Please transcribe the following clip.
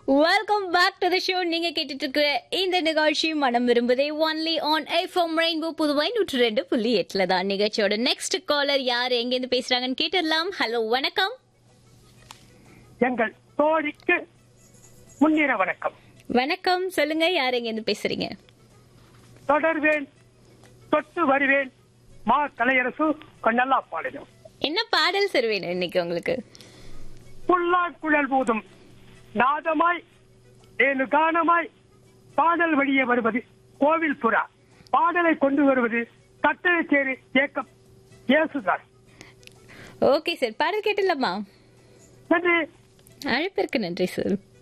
welcome back to the show நீங்க கேட்டுட்டு இருக்கிற இந்த நிகழ்ச்சி மனம் விரும்புதே only on FM rainbow Puduvai நூற்று ரெண்டு புள்ளி எட்டுல தான் நிகழ்ச்சியோட நெக்ஸ்ட் காலர் யார் எங்க இருந்து பேசுறாங்கன்னு கேட்டுடலாம் ஹலோ வணக்கம் எங்கள் தோழிக்கு முன்னிற வணக்கம் வணக்கம் சொல்லுங்க யார் எங்க இருந்து பேசுறீங்க தொடர்வேன் தொட்டு வருவேன் மா கலையரசு கொண்டல்லா பாளையம் என்ன பாடல் சார் வேணும் இன்னைக்கு உங்களுக்கு புல்லா குழல் பூதும் நாதமாய் ஏழு கானமாய் பாடல் வழியே வருவது கோவில் புறா பாடலை கொண்டு வருவது கட்டளைச்சேரி ஏக்கம் இயேசுதாஸ் ஓகே சார் பாடல் கேட்டுடலாமா நன்றி அழைப்பிற்கு நன்றி சார்